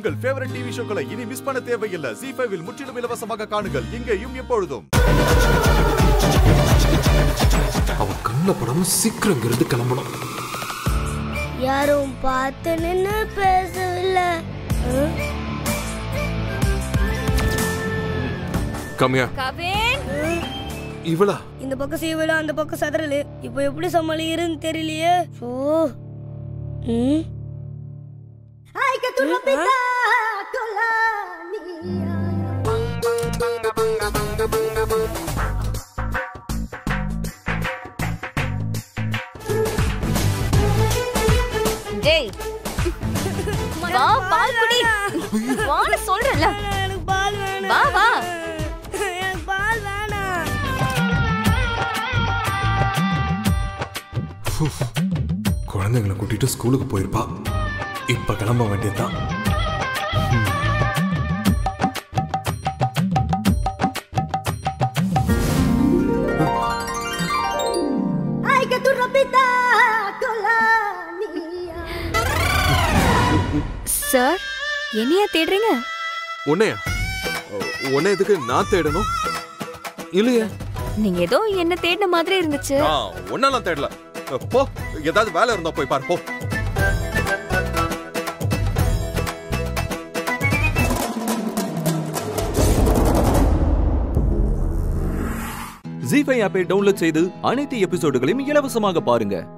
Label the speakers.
Speaker 1: உங்கள் favourite TV ஷோக்களை இனி miss பண்ண தேவையில்லை ஜி ஃபைவில் முற்றிலும் இலவசமாக காணுங்கள் இங்கேயும் எப்பொழுதும்
Speaker 2: அவன் கண்ணில் படாம சீக்கிரம் இங்கிருந்து கிளம்பணும்
Speaker 3: யாரும் பார்த்து நின்னு பேசவில்லை ம்?
Speaker 2: கம்மியா
Speaker 4: கவின்
Speaker 2: இவளா
Speaker 3: இந்த பக்கம் செய்வல அந்த பக்கம் சதறலு இப்போ எப்படி சமாளிக்கிறதுன்னு தெரியலையே ஓ ம்
Speaker 4: டேய் வா பால் குடி வான்னு சொல்றல
Speaker 3: எனக்கு பால் வேணாம்
Speaker 4: வா வா
Speaker 3: எனக்கு பால் வேணாம்
Speaker 2: குழந்தைங்களை கூட்டிட்டு ஸ்கூலுக்கு போயிருப்பா இப்ப கிளம்ப வேண்டியதுதான்
Speaker 4: சார் என்னையா தேடுறீங்க
Speaker 2: உன்னையா உன்னை எதுக்கு நான் தேடணும் இல்லையே
Speaker 4: நீங்க ஏதோ என்ன தேடின மாதிரி இருந்துச்சு
Speaker 1: ஒன்னெல்லாம் தேடல போ ஏதாவது வேலை இருந்தா போய் பாரு போ
Speaker 5: ஜி ஃபைவ் ஆப்பை டவுன்லோட் செய்து அனைத்து எபிசோடுகளையும் இலவசமாக பாருங்க